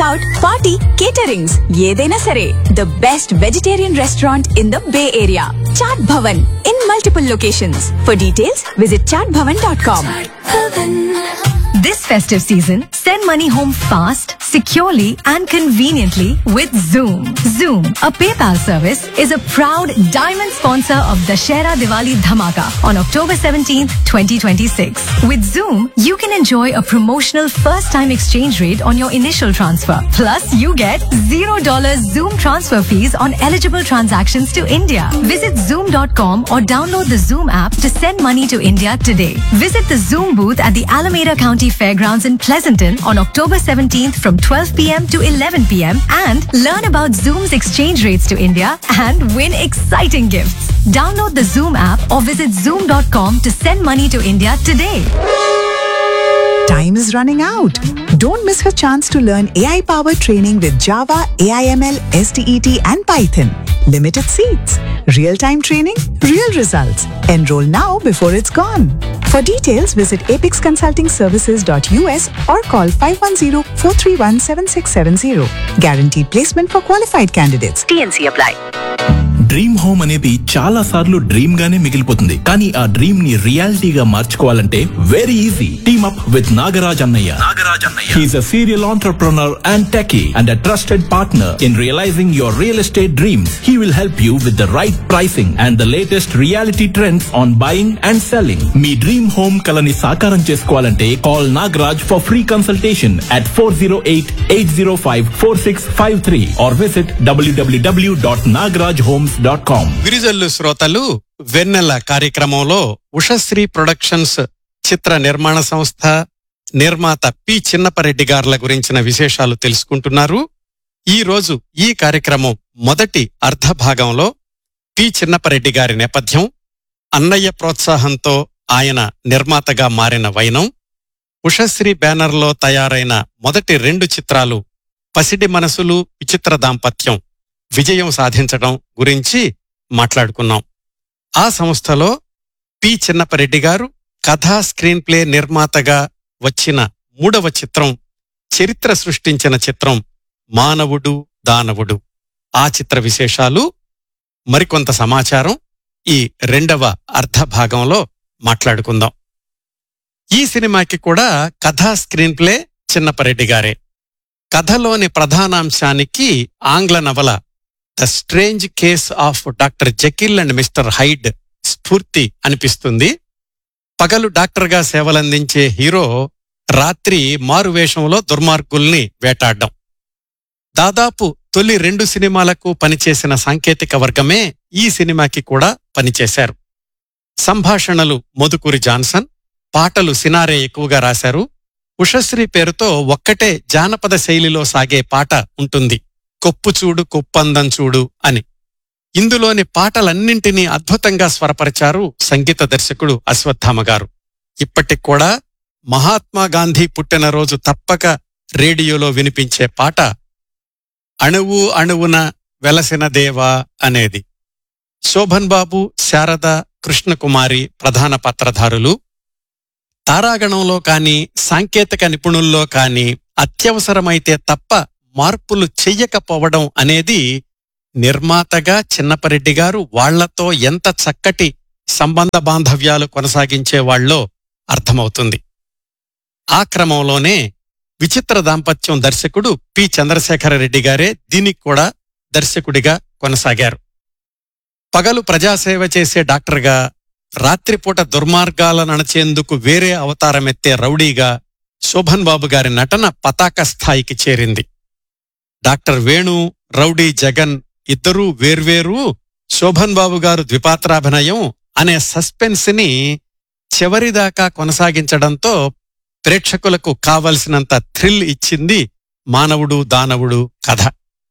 Out party caterings ఏదైనా సరే the best vegetarian restaurant in the bay area Chaat Bhavan in multiple locations for details visit Chaat Bhavan dot com This festive season, send money home fast, securely, and conveniently with Zoom. Zoom, a PayPal service, is a proud diamond sponsor of Dashera Diwali Dhamaka on October 17th, 2026. With Zoom, you can enjoy a promotional first-time exchange rate on your initial transfer. Plus, you get $0 Zoom transfer fees on eligible transactions to India. Visit Zoom.com or download the Zoom app to send money to India today. Visit the Zoom booth at the Alameda County Fairgrounds in Pleasanton on October 17th from 12 p.m. to 11 p.m. and learn about Zoom's exchange rates to India and win exciting gifts. Download the Zoom app or visit zoom.com to send money to India today. Time is running out. Don't miss her chance to learn AI powered training with Java, AIML, STET, and Python. Limited seats. Real time training, real results. Enroll now before it's gone. For details, visit apexconsultingservices.us or call 510 431 7670. Guaranteed placement for qualified candidates. TNC apply. Dream home అనేది చాలా సార్లు dream గానే మిగిలిపోతుంది కానీ ఆ dream ని రియాలిటీగా మార్చుకోవాలంటే very easy team up with Nagaraj అన్నయ్య నాగరాజ్ అన్నయ్య he's a serial entrepreneur and techie and a trusted partner in realising your real estate dreams he will help you with the right pricing and the latest reality trends on buying and selling మీ dream home కలని సాకారం చేసుకోవాలంటే call Nagaraj for free consultation at four zero eight eight zero five four six five three are visit W W W dot Nagaraj homes dot com విరిజల్లు శ్రోతలు వెన్నెల కార్యక్రమంలో Ushasri productions చిత్ర నిర్మాణ సంస్థ నిర్మాత పి చిన్నపరెడ్డి గార్ల గురించిన విశేషాలు తెలుసుకుంటున్నారు ఈ రోజు ఈ కార్యక్రమం మొదటి అర్ధ భాగంలో పి చిన్నపరెడ్డి గారి నేపథ్యం అన్నయ్య ప్రోత్సాహంతో ఆయన నిర్మాతగా మారిన వైనం ఉషశ్రీ బ్యానర్లో తయారైన మొదటి రెండు చిత్రాలు పసిడి మనసులు విచిత్ర దాంపత్యం విజయం సాధించడం గురించి మాట్లాడుకున్నాం ఆ సంస్థలో పి చిన్నపరెడ్డి గారు కథా స్క్రీన్ ప్లే నిర్మాతగా వచ్చిన మూడవ చిత్రం చరిత్ర సృష్టించిన చిత్రం మానవుడు దానవుడు ఆ చిత్ర విశేషాలు మరికొంత సమాచారం ఈ రెండవ అర్ధ భాగంలో మాట్లాడుకుందాం ఈ సినిమాకి కూడా కథా స్క్రీన్ ప్లే చిన్నపరెడ్డి గారే కథలోని ప్రధానాంశానికి ఆంగ్ల నవల the strange case of doctor Jekyll and mister Hyde స్ఫూర్తి అనిపిస్తుంది పగలు డాక్టర్గా సేవలందించే హీరో రాత్రి మారువేషంలో దుర్మార్గుల్ని వేటాడ్డం దాదాపు తొలి రెండు సినిమాలకు పనిచేసిన సాంకేతిక వర్గమే ఈ సినిమాకి కూడా పనిచేశారు సంభాషణలు మధుకూరి జాన్సన్ పాటలు సినారే ఎక్కువగా రాశారు ఉషశ్రీ పేరుతో ఒక్కటే జానపద శైలిలో సాగే పాట ఉంటుంది కొప్పు చూడు కొప్పందం చూడు అని ఇందులోని పాటలన్నింటినీ అద్భుతంగా స్వరపరిచారు సంగీత దర్శకుడు అశ్వత్థామ గారు ఇప్పటికి కూడా మహాత్మా గాంధీ పుట్టినరోజు తప్పక రేడియోలో వినిపించే పాట అణువు అణువున వెలసిన దేవా అనేది శోభన్ బాబు శారద కృష్ణకుమారి ప్రధాన పాత్రధారులు తారాగణంలో కాని సాంకేతిక నిపుణుల్లో కాని అత్యవసరమైతే తప్ప మార్పులు చెయ్యకపోవడం అనేది నిర్మాతగా చిన్నపరెడ్డి గారు వాళ్లతో ఎంత చక్కటి సంబంధ బాంధవ్యాలు కొనసాగించేవాళ్ళో అర్థమవుతుంది ఆ క్రమంలోనే విచిత్ర దాంపత్యం దర్శకుడు పి చంద్రశేఖర రెడ్డి గారే దీనికి కూడా దర్శకుడిగా కొనసాగారు పగలు ప్రజాసేవ చేసే డాక్టర్గా రాత్రిపూట దుర్మార్గాలను అణచేందుకు వేరే అవతారమెత్తే రౌడీగా శోభన్ బాబు గారి నటన పతాక స్థాయికి చేరింది డాక్టర్ వేణు రౌడీ జగన్ ఇద్దరూ వేర్వేరు శోభన్ బాబు గారు ద్విపాత్రాభినయం అనే సస్పెన్స్ ని చివరిదాకా కొనసాగించడంతో ప్రేక్షకులకు కావలసినంత థ్రిల్ ఇచ్చింది మానవుడు దానవుడు కథ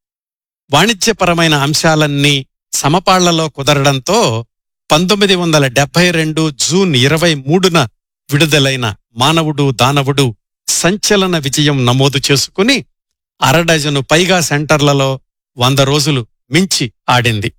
వాణిజ్యపరమైన అంశాలన్నీ సమపాళ్లలో కుదరడంతో పంతొమ్మిది వందల డెబ్బై రెండు జూన్ ఇరవై మూడున విడుదలైన మానవుడు దానవుడు సంచలన విజయం నమోదు చేసుకుని అరడజను పైగా సెంటర్లలో వంద రోజులు మించి ఆడింది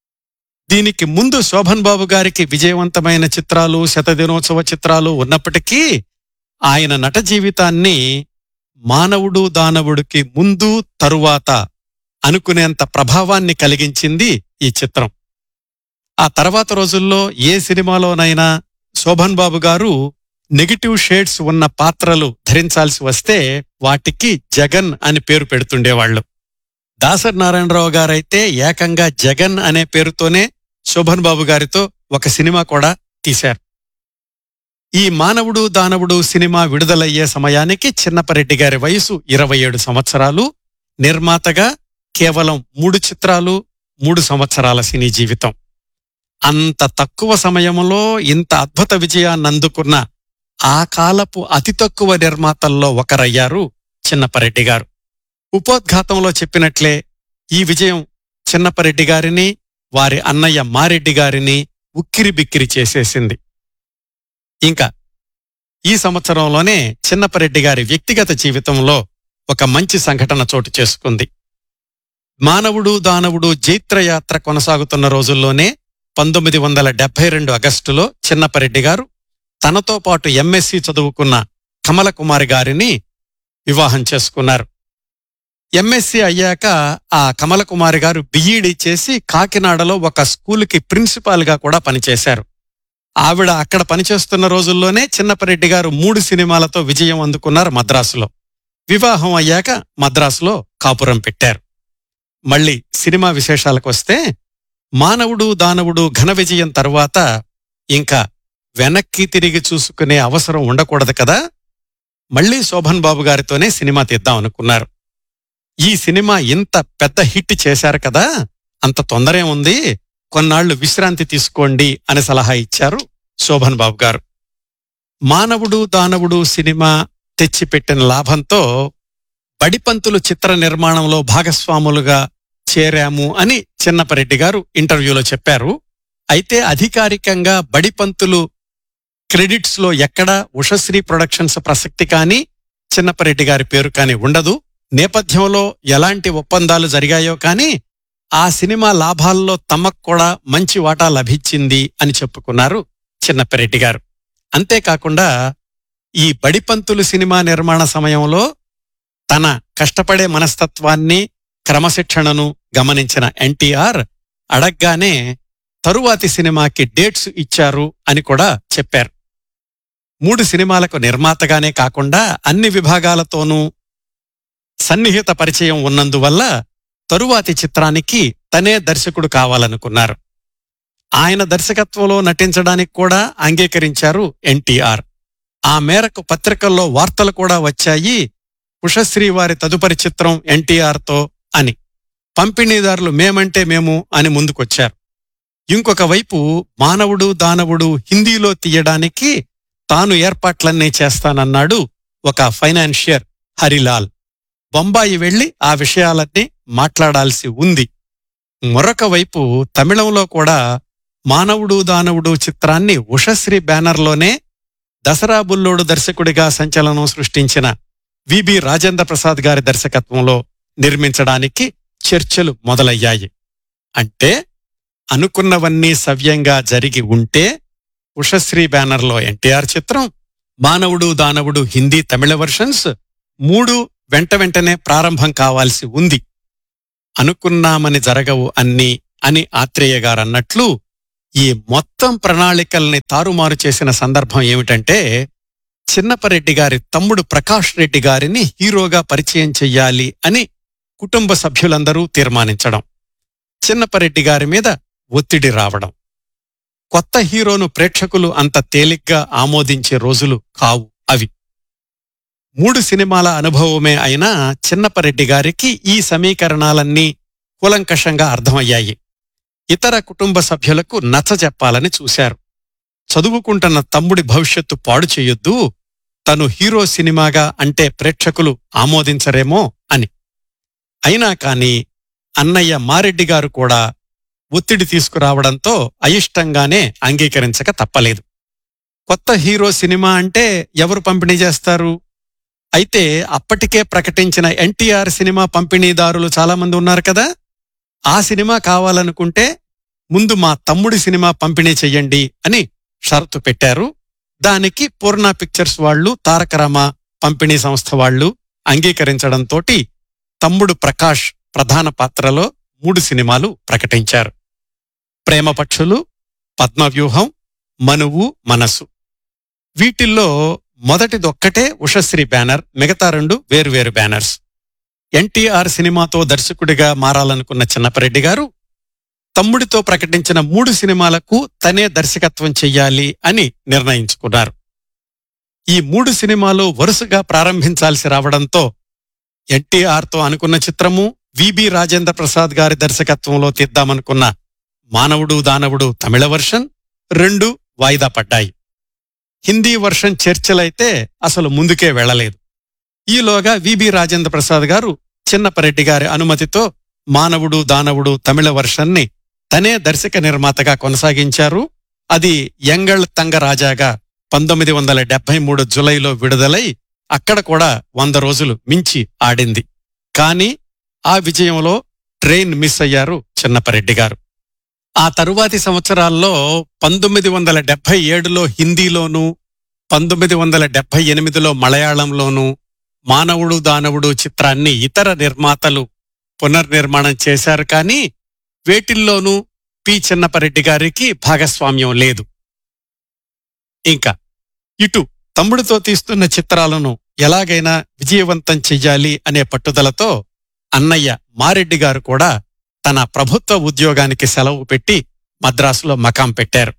దీనికి ముందు శోభన్ బాబు గారికి విజయవంతమైన చిత్రాలు శతదినోత్సవ చిత్రాలు ఉన్నప్పటికీ ఆయన నట జీవితాన్ని మానవుడు దానవుడికి ముందు తరువాత అనుకునేంత ప్రభావాన్ని కలిగించింది ఈ చిత్రం ఆ తర్వాత రోజుల్లో ఏ సినిమాలోనైనా శోభన్ బాబు గారు నెగిటివ్ షేడ్స్ ఉన్న పాత్రలు ధరించాల్సి వస్తే వాటికి జగన్ అని పేరు పెడుతుండేవాళ్లు దాసరి నారాయణరావు గారైతే ఏకంగా జగన్ అనే పేరుతోనే శోభన్ బాబు గారితో ఒక సినిమా కూడా తీశారు ఈ మానవుడు దానవుడు సినిమా విడుదలయ్యే సమయానికి చిన్నపరెడ్డి గారి వయసు ఇరవై ఏడు సంవత్సరాలు నిర్మాతగా కేవలం మూడు చిత్రాలు మూడు సంవత్సరాల సినీ జీవితం అంత తక్కువ సమయంలో ఇంత అద్భుత విజయాన్ని అందుకున్న ఆ కాలపు అతి తక్కువ నిర్మాతల్లో ఒకరయ్యారు చిన్నపరెడ్డి గారు ఉపోద్ఘాతంలో చెప్పినట్లే ఈ విజయం చిన్నపరెడ్డి గారిని వారి అన్నయ్య మారెడ్డి గారిని ఉక్కిరి బిక్కిరి చేసేసింది ఇంకా ఈ సంవత్సరంలోనే చిన్నపరెడ్డి గారి వ్యక్తిగత జీవితంలో ఒక మంచి సంఘటన చోటు చేసుకుంది మానవుడు దానవుడు జైత్రయాత్ర కొనసాగుతున్న రోజుల్లోనే పంతొమ్మిది వందల డెబ్బై రెండు ఆగస్టులో చిన్నపరెడ్డి గారు తనతో పాటు ఎంఎస్సి చదువుకున్న కమలకుమారి గారిని వివాహం చేసుకున్నారు ఎంఎస్సి అయ్యాక ఆ కమలకుమారి గారు బిఈడి చేసి కాకినాడలో ఒక స్కూల్కి ప్రిన్సిపాల్గా కూడా పనిచేశారు ఆవిడ అక్కడ పనిచేస్తున్న రోజుల్లోనే చిన్నపరెడ్డి గారు మూడు సినిమాలతో విజయం అందుకున్నారు మద్రాసులో వివాహం అయ్యాక మద్రాసులో కాపురం పెట్టారు మళ్ళీ సినిమా విశేషాలకు వస్తే మానవుడు దానవుడు ఘన విజయం తరువాత ఇంకా వెనక్కి తిరిగి చూసుకునే అవసరం ఉండకూడదు కదా మళ్ళీ శోభన్ బాబు గారితోనే సినిమా తీద్దాం అనుకున్నారు ఈ సినిమా ఇంత పెద్ద హిట్ చేశారు కదా అంత తొందరే ఉంది కొన్నాళ్లు విశ్రాంతి తీసుకోండి అని సలహా ఇచ్చారు శోభన్ బాబు గారు మానవుడు దానవుడు సినిమా తెచ్చిపెట్టిన లాభంతో బడిపంతులు చిత్ర నిర్మాణంలో భాగస్వాములుగా చేరాము అని చిన్నపరెడ్డి గారు ఇంటర్వ్యూలో చెప్పారు అయితే అధికారికంగా బడిపంతులు క్రెడిట్స్ లో ఎక్కడా ఉషశ్రీ ప్రొడక్షన్స్ ప్రసక్తి కానీ చిన్నపరెడ్డి గారి పేరు కానీ ఉండదు నేపథ్యంలో ఎలాంటి ఒప్పందాలు జరిగాయో కానీ ఆ సినిమా లాభాల్లో తమకు కూడా మంచి వాటా లభించింది అని చెప్పుకున్నారు చిన్నపరెడ్డి గారు అంతేకాకుండా ఈ బడిపంతులు సినిమా నిర్మాణ సమయంలో తన కష్టపడే మనస్తత్వాన్ని క్రమశిక్షణను గమనించిన ఎన్టీఆర్ అడగ్గానే తరువాతి సినిమాకి డేట్స్ ఇచ్చారు అని కూడా చెప్పారు మూడు సినిమాలకు నిర్మాతగానే కాకుండా అన్ని విభాగాలతోనూ సన్నిహిత పరిచయం ఉన్నందువల్ల తరువాతి చిత్రానికి తనే దర్శకుడు కావాలనుకున్నారు ఆయన దర్శకత్వంలో నటించడానికి కూడా అంగీకరించారు ఎన్టీఆర్ ఆ మేరకు పత్రికల్లో వార్తలు కూడా వచ్చాయి ఉషశ్రీ వారి తదుపరి చిత్రం ఎన్టీఆర్తో అని పంపిణీదారులు మేమంటే మేము అని ముందుకొచ్చారు ఇంకొక వైపు మానవుడు దానవుడు హిందీలో తీయడానికి తాను ఏర్పాట్లన్నీ చేస్తానన్నాడు ఒక ఫైనాన్షియర్ హరిలాల్ బొంబాయి వెళ్లి ఆ విషయాలన్నీ మాట్లాడాల్సి ఉంది మరొక వైపు తమిళంలో కూడా మానవుడు దానవుడు చిత్రాన్ని ఉషశ్రీ బ్యానర్లోనే దసరా బుల్లోడు దర్శకుడిగా సంచలనం సృష్టించిన విబి రాజేంద్ర ప్రసాద్ గారి దర్శకత్వంలో నిర్మించడానికి చర్చలు మొదలయ్యాయి అంటే అనుకున్నవన్నీ సవ్యంగా జరిగి ఉంటే ఉషశ్రీ బ్యానర్లో ఎన్టీఆర్ చిత్రం మానవుడు దానవుడు హిందీ తమిళ వర్షన్స్ మూడు వెంట వెంటనే ప్రారంభం కావాల్సి ఉంది అనుకున్నామని జరగవు అన్ని అని ఆత్రేయ గారన్నట్లు ఈ మొత్తం ప్రణాళికల్ని తారుమారు చేసిన సందర్భం ఏమిటంటే చిన్నపరెడ్డి గారి తమ్ముడు ప్రకాష్ రెడ్డి గారిని హీరోగా పరిచయం చెయ్యాలి అని కుటుంబ సభ్యులందరూ తీర్మానించడం చిన్నపరెడ్డి గారి మీద ఒత్తిడి రావడం కొత్త హీరోను ప్రేక్షకులు అంత తేలిగ్గా ఆమోదించే రోజులు కావు అవి మూడు సినిమాల అనుభవమే అయినా చిన్నపరెడ్డి గారికి ఈ సమీకరణాలన్నీ కూలంకషంగా అర్థమయ్యాయి ఇతర కుటుంబ సభ్యులకు నచ్చ చెప్పాలని చూశారు చదువుకుంటున్న తమ్ముడి భవిష్యత్తు పాడు చేయొద్దు తను హీరో సినిమాగా అంటే ప్రేక్షకులు ఆమోదించరేమో అని అయినా కాని అన్నయ్య మారెడ్డి గారు కూడా ఒత్తిడి తీసుకురావడంతో అయిష్టంగానే అంగీకరించక తప్పలేదు కొత్త హీరో సినిమా అంటే ఎవరు పంపిణీ చేస్తారు అయితే అప్పటికే ప్రకటించిన ఎన్టీఆర్ సినిమా పంపిణీదారులు చాలామంది ఉన్నారు కదా ఆ సినిమా కావాలనుకుంటే ముందు మా తమ్ముడి సినిమా పంపిణీ చెయ్యండి అని షరతు పెట్టారు దానికి పూర్ణ పిక్చర్స్ వాళ్ళు తారక రామ పంపిణీ సంస్థ వాళ్ళు అంగీకరించడంతోటి తమ్ముడు ప్రకాష్ ప్రధాన పాత్రలో మూడు సినిమాలు ప్రకటించారు ప్రేమ పక్షులు పద్మవ్యూహం మనువు మనసు వీటిల్లో మొదటిదొక్కటే ఉషశ్రీ బ్యానర్ మిగతా రెండు వేరువేరు బ్యానర్స్ ఎన్టీఆర్ సినిమాతో దర్శకుడిగా మారాలనుకున్న చిన్నపరెడ్డి గారు తమ్ముడితో ప్రకటించిన మూడు సినిమాలకు తనే దర్శకత్వం చెయ్యాలి అని నిర్ణయించుకున్నారు ఈ మూడు సినిమాలు వరుసగా ప్రారంభించాల్సి రావడంతో ఎన్టీఆర్తో అనుకున్న చిత్రము విబి రాజేంద్ర ప్రసాద్ గారి దర్శకత్వంలో తీద్దామనుకున్న మానవుడు దానవుడు తమిళ వర్షన్ రెండు వాయిదా పడ్డాయి హిందీ వర్షన్ చర్చలైతే అసలు ముందుకే వెళ్లలేదు ఈలోగా విబి రాజేంద్ర ప్రసాద్ గారు చిన్నపరెడ్డి గారి అనుమతితో మానవుడు దానవుడు తమిళ వర్షన్ని తనే దర్శక నిర్మాతగా కొనసాగించారు అది యంగళ్ తంగ రాజాగా పంతొమ్మిది వందల డెబ్బై మూడు జులైలో విడుదలై అక్కడ కూడా వంద రోజులు మించి ఆడింది కాని ఆ విజయంలో ట్రైన్ మిస్ అయ్యారు చిన్నపరెడ్డి గారు ఆ తరువాతి సంవత్సరాల్లో పంతొమ్మిది వందల డెబ్బై ఏడులో హిందీలోనూ పంతొమ్మిది వందల డెబ్బై ఎనిమిదిలో మలయాళంలోనూ మానవుడు దానవుడు చిత్రాన్ని ఇతర నిర్మాతలు పునర్నిర్మాణం చేశారు కానీ వేటిల్లోనూ పి చిన్నపరెడ్డి గారికి భాగస్వామ్యం లేదు ఇంకా ఇటు తమ్ముడితో తీస్తున్న చిత్రాలను ఎలాగైనా విజయవంతం చెయ్యాలి అనే పట్టుదలతో అన్నయ్య మారెడ్డి గారు కూడా తన ప్రభుత్వ ఉద్యోగానికి సెలవు పెట్టి మద్రాసులో మకాం పెట్టారు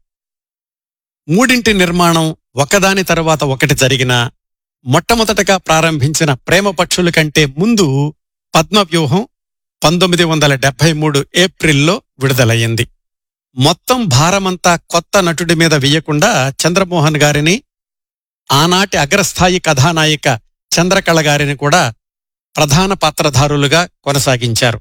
మూడింటి నిర్మాణం ఒకదాని తర్వాత ఒకటి జరిగినా మొట్టమొదటగా ప్రారంభించిన ప్రేమ పక్షుల కంటే ముందు పద్మవ్యూహం పంతొమ్మిది వందల డెబ్బై మూడు ఏప్రిల్లో విడుదలయ్యింది మొత్తం భారమంతా కొత్త నటుడి మీద వేయకుండా చంద్రమోహన్ గారిని ఆనాటి అగ్రస్థాయి కథానాయిక చంద్రకళ గారిని కూడా ప్రధాన పాత్రధారులుగా కొనసాగించారు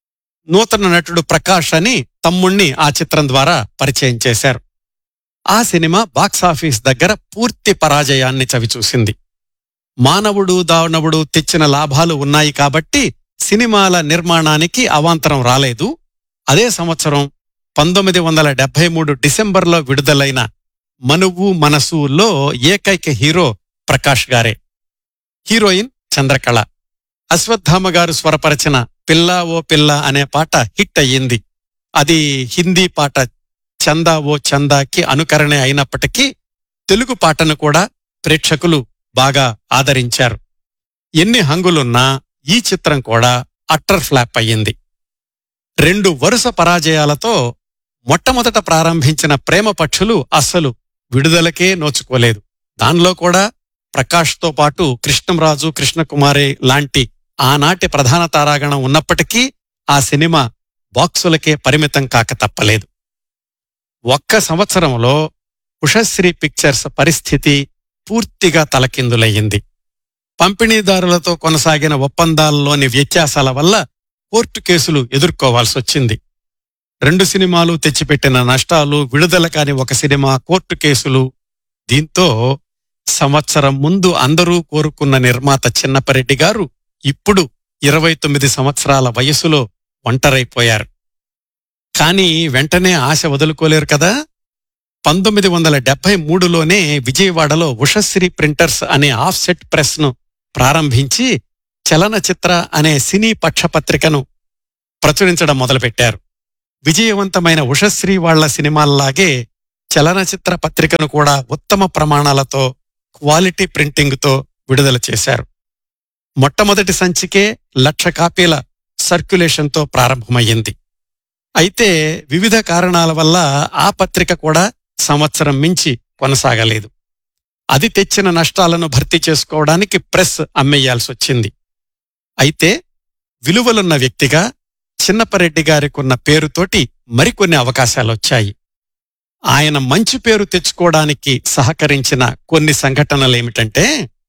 నూతన నటుడు ప్రకాష్ అని తమ్ముణ్ణి ఆ చిత్రం ద్వారా పరిచయం చేశారు ఆ సినిమా బాక్సాఫీస్ దగ్గర పూర్తి పరాజయాన్ని చవిచూసింది మానవుడు దానవుడు తెచ్చిన లాభాలు ఉన్నాయి కాబట్టి సినిమాల నిర్మాణానికి అవాంతరం రాలేదు అదే సంవత్సరం పంతొమ్మిది వందల డెబ్బై మూడు డిసెంబర్లో విడుదలైన మనువు మనసులో ఏకైక హీరో ప్రకాష్ గారే హీరోయిన్ చంద్రకళ అశ్వత్థామ గారు స్వరపరచిన పిల్లా ఓ పిల్ల అనే పాట హిట్ అయ్యింది అది హిందీ పాట చందా ఓ చందాకి అనుకరణే అయినప్పటికీ తెలుగు పాటను కూడా ప్రేక్షకులు బాగా ఆదరించారు ఎన్ని హంగులున్నా ఈ చిత్రం కూడా అట్టర్ ఫ్లాప్ అయ్యింది రెండు వరుస పరాజయాలతో మొట్టమొదట ప్రారంభించిన ప్రేమ పక్షులు అస్సలు విడుదలకే నోచుకోలేదు దానిలో కూడా ప్రకాష్తో పాటు కృష్ణంరాజు కృష్ణకుమారి లాంటి ఆనాటి ప్రధాన తారాగణం ఉన్నప్పటికీ ఆ సినిమా బాక్సులకే పరిమితం కాక తప్పలేదు ఒక్క సంవత్సరంలో ఉషశ్రీ పిక్చర్స్ పరిస్థితి పూర్తిగా తలకిందులయ్యింది పంపిణీదారులతో కొనసాగిన ఒప్పందాల్లోని వ్యత్యాసాల వల్ల కోర్టు కేసులు ఎదుర్కోవాల్సొచ్చింది రెండు సినిమాలు తెచ్చిపెట్టిన నష్టాలు విడుదల కాని ఒక సినిమా కోర్టు కేసులు దీంతో సంవత్సరం ముందు అందరూ కోరుకున్న నిర్మాత చిన్నపరెడ్డి గారు ఇప్పుడు ఇరవై తొమ్మిది సంవత్సరాల వయసులో ఒంటరైపోయారు కాని వెంటనే ఆశ వదులుకోలేరు కదా పంతొమ్మిది వందల డెబ్బై మూడులోనే విజయవాడలో ఉషశ్రీ ప్రింటర్స్ అనే ఆఫ్సెట్ ప్రెస్ను ప్రారంభించి చలనచిత్ర అనే సినీ పక్షపత్రికను ప్రచురించడం మొదలుపెట్టారు విజయవంతమైన ఉషశ్రీ వాళ్ల సినిమాల్లాగే చలనచిత్ర పత్రికను కూడా ఉత్తమ ప్రమాణాలతో క్వాలిటీ ప్రింటింగ్తో విడుదల చేశారు మొట్టమొదటి సంచికే లక్ష కాపీల సర్క్యులేషన్తో ప్రారంభమయ్యింది అయితే వివిధ కారణాల వల్ల ఆ పత్రిక కూడా సంవత్సరం మించి కొనసాగలేదు అది తెచ్చిన నష్టాలను భర్తీ చేసుకోవడానికి ప్రెస్ అమ్మేయాల్సొచ్చింది అయితే విలువలున్న వ్యక్తిగా చిన్నపరెడ్డి గారికున్న పేరుతోటి మరికొన్ని అవకాశాలొచ్చాయి ఆయన మంచి పేరు తెచ్చుకోవడానికి సహకరించిన కొన్ని సంఘటనలేమిటంటే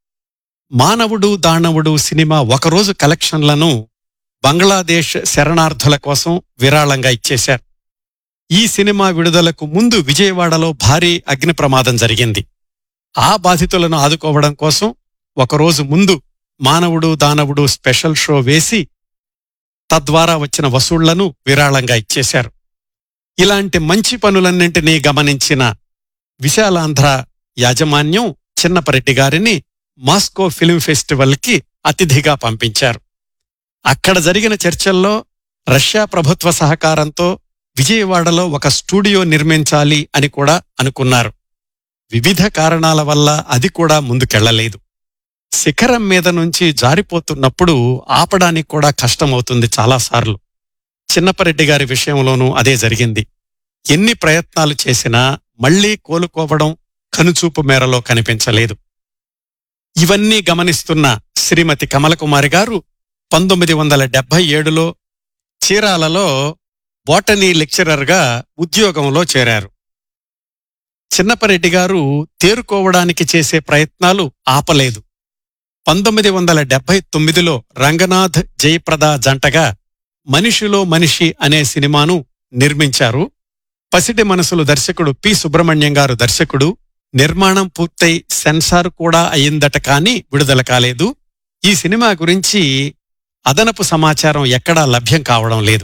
మానవుడు దానవుడు సినిమా ఒకరోజు కలెక్షన్లను బంగ్లాదేశ్ శరణార్థుల కోసం విరాళంగా ఇచ్చేశారు ఈ సినిమా విడుదలకు ముందు విజయవాడలో భారీ అగ్ని ప్రమాదం జరిగింది ఆ బాధితులను ఆదుకోవడం కోసం ఒకరోజు ముందు మానవుడు దానవుడు స్పెషల్ షో వేసి తద్వారా వచ్చిన వసూళ్లను విరాళంగా ఇచ్చేశారు ఇలాంటి మంచి పనులన్నింటినీ గమనించిన విశాలాంధ్ర యాజమాన్యం చిన్నపరెడ్డి గారిని మాస్కో ఫిల్మ్ ఫెస్టివల్కి అతిథిగా పంపించారు అక్కడ జరిగిన చర్చల్లో రష్యా ప్రభుత్వ సహకారంతో విజయవాడలో ఒక స్టూడియో నిర్మించాలి అని కూడా అనుకున్నారు వివిధ కారణాల వల్ల అది కూడా ముందుకెళ్లలేదు శిఖరం మీద నుంచి జారిపోతున్నప్పుడు ఆపడానికి కూడా కష్టమవుతుంది చాలాసార్లు చిన్నపరెడ్డి గారి విషయంలోనూ అదే జరిగింది ఎన్ని ప్రయత్నాలు చేసినా మళ్లీ కోలుకోవడం కనుచూపు మేరలో కనిపించలేదు ఇవన్నీ గమనిస్తున్న శ్రీమతి కమలకుమారి గారు పంతొమ్మిది వందల డెబ్బై ఏడులో చీరాలలో బోటనీ లెక్చరర్గా ఉద్యోగంలో చేరారు చిన్నపరెడ్డి గారు తేరుకోవడానికి చేసే ప్రయత్నాలు ఆపలేదు పంతొమ్మిది వందల డెబ్బై తొమ్మిదిలో రంగనాథ్ జయప్రద జంటగా మనిషిలో మనిషి అనే సినిమాను నిర్మించారు పసిటి మనసులు దర్శకుడు పి సుబ్రహ్మణ్యం గారు దర్శకుడు నిర్మాణం పూర్తయి సెన్సార్ కూడా అయిందట కాని విడుదల కాలేదు ఈ సినిమా గురించి అదనపు సమాచారం ఎక్కడా లభ్యం కావడం లేదు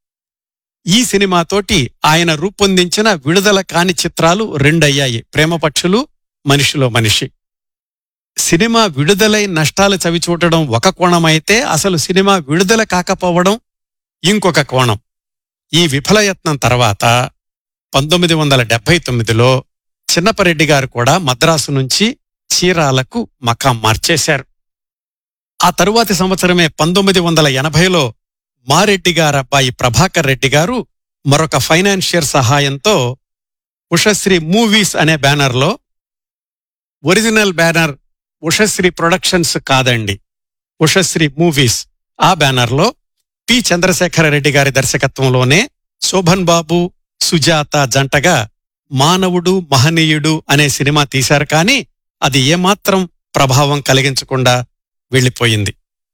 ఈ సినిమాతోటి ఆయన రూపొందించిన విడుదల కాని చిత్రాలు రెండయ్యాయి ప్రేమపక్షులు మనిషిలో మనిషి సినిమా విడుదలై నష్టాలు చవిచూడడం ఒక కోణమైతే అసలు సినిమా విడుదల కాకపోవడం ఇంకొక కోణం ఈ విఫలయత్నం తర్వాత పంతొమ్మిది వందల డెబ్బై తొమ్మిదిలో చిన్నపరెడ్డి గారు కూడా మద్రాసు నుంచి చీరాలకు మకాం మార్చేశారు ఆ తరువాతి సంవత్సరమే పంతొమ్మిది వందల ఎనభైలో మారెడ్డి గారబ్బాయి ప్రభాకర్ రెడ్డి గారు మరొక ఫైనాన్షియర్ సహాయంతో ఉషశ్రీ మూవీస్ అనే బ్యానర్లో ఒరిజినల్ బ్యానర్ ఉషశ్రీ ప్రొడక్షన్స్ కాదండి ఉషశ్రీ మూవీస్ ఆ బ్యానర్లో పి చంద్రశేఖర రెడ్డి గారి దర్శకత్వంలోనే శోభన్ బాబు సుజాత జంటగా మానవుడు మహనీయుడు అనే సినిమా తీశారు కానీ అది ఏమాత్రం ప్రభావం కలిగించకుండా వెళ్ళిపోయింది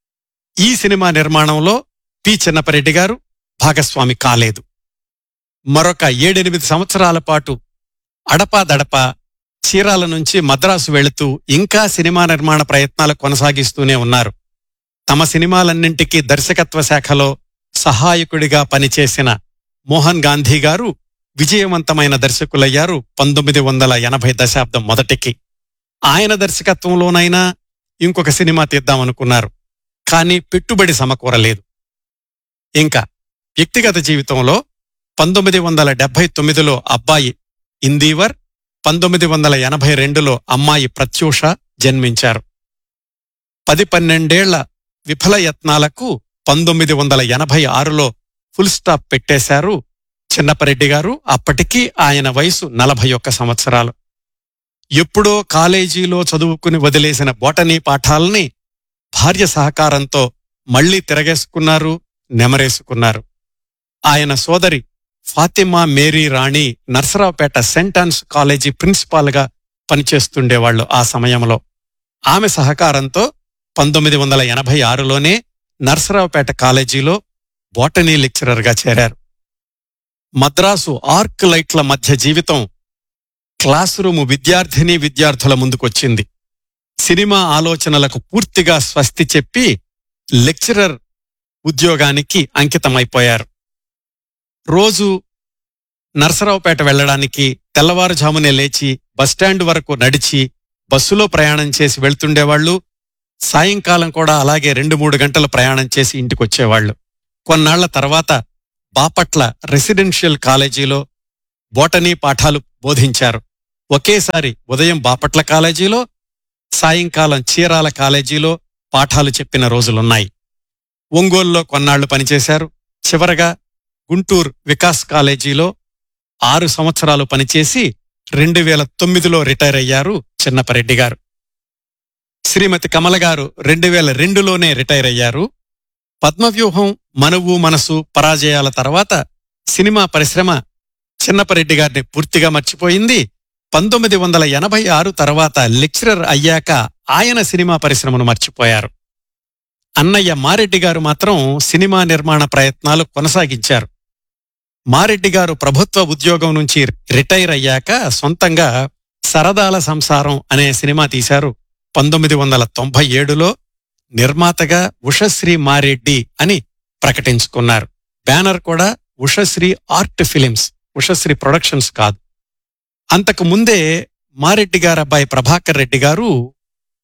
ఈ సినిమా నిర్మాణంలో పి చిన్నపరెడ్డి గారు భాగస్వామి కాలేదు మరొక ఏడెనిమిది సంవత్సరాల పాటు అడపాదడపా చీరాల నుంచి మద్రాసు వెళుతూ ఇంకా సినిమా నిర్మాణ ప్రయత్నాలు కొనసాగిస్తూనే ఉన్నారు తమ సినిమాలన్నింటికీ దర్శకత్వ శాఖలో సహాయకుడిగా పనిచేసిన మోహన్ గాంధీ గారు విజయవంతమైన దర్శకులయ్యారు పంతొమ్మిది వందల ఎనభై దశాబ్దం మొదటికి ఆయన దర్శకత్వంలోనైనా ఇంకొక సినిమా తీద్దామనుకున్నారు కానీ పెట్టుబడి సమకూరలేదు ఇంకా వ్యక్తిగత జీవితంలో పంతొమ్మిది వందల డెబ్బై తొమ్మిదిలో అబ్బాయి ఇందీవర్ పంతొమ్మిది వందల ఎనభై రెండులో అమ్మాయి ప్రత్యూష జన్మించారు పది పన్నెండేళ్ల విఫల యత్నాలకు పంతొమ్మిది వందల ఎనభై ఆరులో ఫుల్ స్టాప్ పెట్టేశారు చిన్నపరెడ్డి గారు అప్పటికీ ఆయన వయసు నలభై ఒక్క సంవత్సరాలు ఎప్పుడో కాలేజీలో చదువుకుని వదిలేసిన బోటనీ పాఠాల్ని భార్య సహకారంతో మళ్లీ తిరగేసుకున్నారు నెమరేసుకున్నారు ఆయన సోదరి Fatima Mary Rani Narasaraopet Saint Ann's college ప్రిన్సిపాల్గా పనిచేస్తుండేవాళ్లు ఆ సమయంలో ఆమె సహకారంతో పంతొమ్మిది వందల ఎనభై ఆరులోనే నర్సరావుపేట కాలేజీలో బోటనీ లెక్చరర్గా చేరారు మద్రాసు ఆర్క్ లైట్ల మధ్య జీవితం క్లాస్ రూము విద్యార్థిని విద్యార్థుల ముందుకొచ్చింది సినిమా ఆలోచనలకు పూర్తిగా స్వస్తి చెప్పి లెక్చరర్ ఉద్యోగానికి అంకితమైపోయారు రోజు నర్సరావుపేట వెళ్ళడానికి తెల్లవారుజామునే లేచి బస్టాండ్ వరకు నడిచి బస్సులో ప్రయాణం చేసి వెళ్తుండేవాళ్లు సాయంకాలం కూడా అలాగే రెండు మూడు గంటలు ప్రయాణం చేసి ఇంటికొచ్చేవాళ్లు కొన్నాళ్ల తర్వాత బాపట్ల రెసిడెన్షియల్ కాలేజీలో బోటనీ పాఠాలు బోధించారు ఒకేసారి ఉదయం బాపట్ల కాలేజీలో సాయంకాలం చీరాల కాలేజీలో పాఠాలు చెప్పిన రోజులున్నాయి ఒంగోలులో కొన్నాళ్లు పనిచేశారు చివరగా గుంటూరు వికాస్ కాలేజీలో ఆరు సంవత్సరాలు పనిచేసి రెండు వేల తొమ్మిదిలో రిటైర్ అయ్యారు చిన్నపరెడ్డి గారు శ్రీమతి కమల గారు రెండు వేల రెండులోనే రిటైర్ అయ్యారు పద్మవ్యూహం మనవు మనసు పరాజయాల తర్వాత సినిమా పరిశ్రమ చిన్నపరెడ్డి గారిని పూర్తిగా మర్చిపోయింది పంతొమ్మిది వందల ఎనభై ఆరు తర్వాత లెక్చరర్ అయ్యాక ఆయన సినిమా పరిశ్రమను మర్చిపోయారు అన్నయ్య మారెడ్డి గారు మాత్రం సినిమా నిర్మాణ ప్రయత్నాలు కొనసాగించారు మారెడ్డి గారు ప్రభుత్వ ఉద్యోగం నుంచి రిటైర్ అయ్యాక సొంతంగా సరదాల సంసారం అనే సినిమా తీశారు పంతొమ్మిది వందల తొంభై ఏడులో నిర్మాతగా ఉషశ్రీ మారెడ్డి అని ప్రకటించుకున్నారు బ్యానర్ కూడా Ushasri art films Ushasri productions కాదు అంతకు ముందే మారెడ్డి గారు అబ్బాయి ప్రభాకర్ రెడ్డి గారు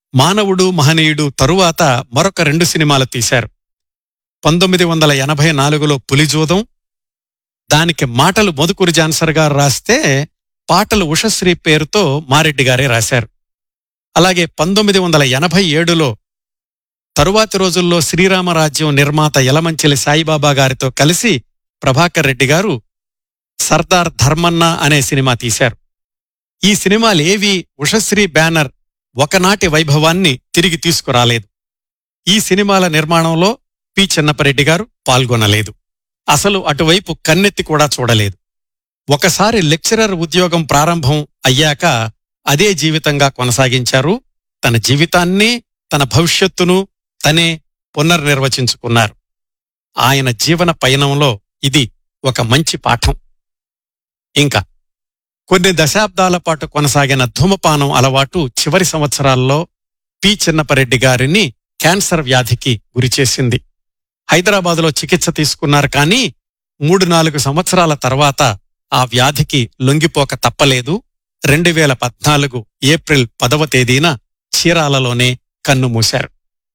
మానవుడు మహనీయుడు తరువాత మరొక రెండు సినిమాలు తీశారు పంతొమ్మిది వందల ఎనభై నాలుగులో పులిజూదం దానికి మాటలు మధుకూరి జాన్సర్ గారు రాస్తే పాటలు ఉషశ్రీ పేరుతో మారెడ్డి గారే రాశారు అలాగే పంతొమ్మిది వందల ఎనభై ఏడులో తరువాతి రోజుల్లో శ్రీరామరాజ్యం నిర్మాత యలమంచిలి సాయిబాబా గారితో కలిసి ప్రభాకర్ రెడ్డి గారు సర్దార్ ధర్మన్న అనే సినిమా తీశారు ఈ సినిమాలేవి ఉషశ్రీ బ్యానర్ ఒకనాటి వైభవాన్ని తిరిగి తీసుకురాలేదు ఈ సినిమాల నిర్మాణంలో పి చిన్నపరెడ్డి గారు పాల్గొనలేదు అసలు అటువైపు కన్నెత్తి కూడా చూడలేదు ఒకసారి లెక్చరర్ ఉద్యోగం ప్రారంభం అయ్యాక అదే జీవితంగా కొనసాగించారు తన జీవితాన్ని తన భవిష్యత్తును తనే పునర్నిర్వచించుకున్నారు ఆయన జీవన పయనంలో ఇది ఒక మంచి పాఠం ఇంకా కొన్ని దశాబ్దాల పాటు కొనసాగిన ధూమపానం అలవాటు చివరి సంవత్సరాల్లో పి చిన్నపరెడ్డి గారిని క్యాన్సర్ వ్యాధికి గురిచేసింది హైదరాబాదులో చికిత్స తీసుకున్నారు కానీ మూడు నాలుగు సంవత్సరాల తర్వాత ఆ వ్యాధికి లొంగిపోక తప్పలేదు రెండు వేల పద్నాలుగు ఏప్రిల్ పదవ తేదీన చీరాలలోనే కన్నుమూశారు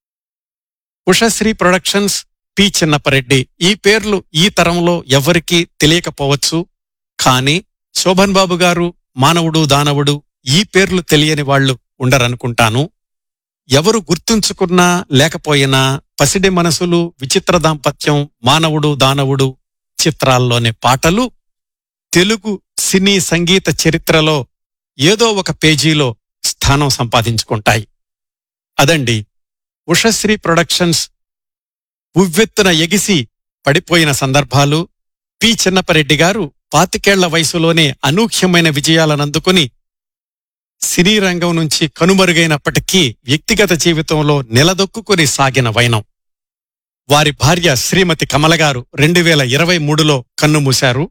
ఉషశ్రీ ప్రొడక్షన్స్ పి చిన్నపరెడ్డి ఈ పేర్లు ఈ తరంలో ఎవ్వరికీ తెలియకపోవచ్చు కానీ శోభన్ బాబు గారు మానవుడు దానవుడు ఈ పేర్లు తెలియని వాళ్ళు ఉండరనుకుంటాను ఎవరు గుర్తుంచుకున్నా లేకపోయినా పసిడి మనసులు విచిత్ర దాంపత్యం మానవుడు దానవుడు చిత్రాల్లోని పాటలు తెలుగు సినీ సంగీత చరిత్రలో ఏదో ఒక పేజీలో స్థానం సంపాదించుకుంటాయి అదండి ఉషశ్రీ ప్రొడక్షన్స్ ఉవ్వెత్తున ఎగిసి పడిపోయిన సందర్భాలు పి చిన్నపరెడ్డి గారు పాతికేళ్ల వయసులోనే అనూహ్యమైన విజయాలనందుకుని సినీ రంగం నుంచి కనుమరుగైనప్పటికీ వ్యక్తిగత జీవితంలో నిలదొక్కుని సాగిన వైనం వారి భార్య శ్రీమతి కమల గారు రెండు వేల ఇరవై మూడులో కన్నుమూశారు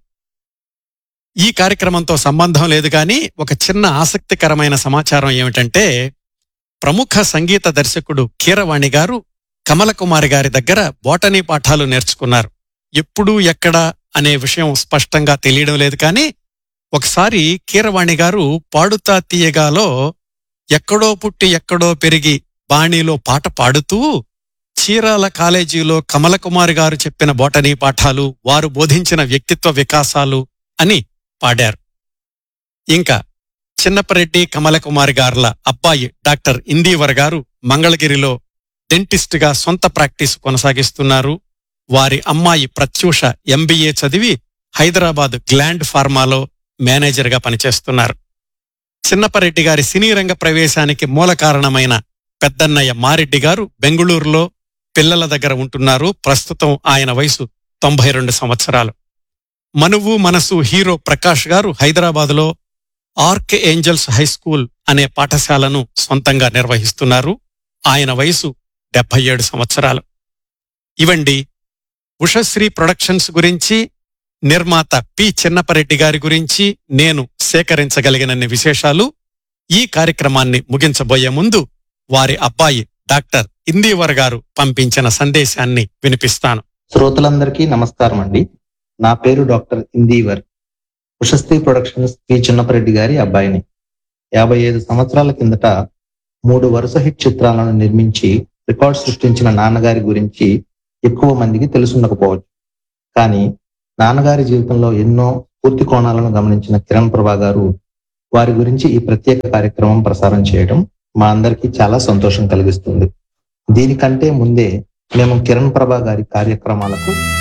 ఈ కార్యక్రమంతో సంబంధం లేదు గాని ఒక చిన్న ఆసక్తికరమైన సమాచారం ఏమిటంటే ప్రముఖ సంగీత దర్శకుడు కీరవాణి గారు కమలకుమారి గారి దగ్గర బోటనీ పాఠాలు నేర్చుకున్నారు ఎప్పుడు ఎక్కడ అనే విషయం స్పష్టంగా తెలియడం లేదు కానీ ఒకసారి కీరవాణి గారు పాడుతా తీయగాలో ఎక్కడో పుట్టి ఎక్కడో పెరిగి బాణీలో పాట పాడుతూ చీరాల కాలేజీలో కమలకుమారి గారు చెప్పిన బోటనీ పాఠాలు వారు బోధించిన వ్యక్తిత్వ వికాసాలు అని పాడారు ఇంకా చిన్నపరెడ్డి కమలకుమారి గారుల అబ్బాయి డాక్టర్ ఇందీవర్ గారు మంగళగిరిలో డెంటిస్ట్గా సొంత ప్రాక్టీస్ కొనసాగిస్తున్నారు వారి అమ్మాయి ప్రత్యూష ఎంబీఏ చదివి హైదరాబాద్ గ్లాండ్ ఫార్మాలో మేనేజర్గా పనిచేస్తున్నారు చిన్నపరెడ్డి గారి సినీ రంగ ప్రవేశానికి మూల కారణమైన పెద్దన్నయ్య మారెడ్డి గారు బెంగుళూరులో పిల్లల దగ్గర ఉంటున్నారు ప్రస్తుతం ఆయన వయసు తొంభై రెండు సంవత్సరాలు మనువు మనసు హీరో ప్రకాష్ గారు హైదరాబాదులో ఆర్క్ ఏంజల్స్ హై స్కూల్ అనే పాఠశాలను సొంతంగా నిర్వహిస్తున్నారు ఆయన వయసు డెబ్బై ఏడు సంవత్సరాలు ఇవండి ఉషశ్రీ ప్రొడక్షన్స్ గురించి నిర్మాత పి చిన్నపరెడ్డి గారి గురించి నేను సేకరించగలిగినన్ని విశేషాలు ఈ కార్యక్రమాన్ని ముగించబోయే ముందు వారి అబ్బాయి డాక్టర్ ఇందీవర్ గారు పంపించిన సందేశాన్ని వినిపిస్తాను శ్రోతలందరికీ నమస్కారం అండి నా పేరు doctor Indeevar Ushasti productions P Chinnappareddy గారి అబ్బాయిని యాభై ఐదు సంవత్సరాల కిందట మూడు వరుస హిట్ చిత్రాలను నిర్మించి రికార్డ్ సృష్టించిన నాన్నగారి గురించి ఎక్కువ మందికి తెలుసుండకపోవచ్చు కానీ నాన్నగారి జీవితంలో ఎన్నో పూర్తి కోణాలను గమనించిన కిరణ్ ప్రభా గారు వారి గురించి ఈ ప్రత్యేక కార్యక్రమం ప్రసారం చేయడం మా అందరికీ చాలా సంతోషం కలిగిస్తుంది దీనికంటే ముందే మేము కిరణ్ ప్రభా గారి కార్యక్రమాలకు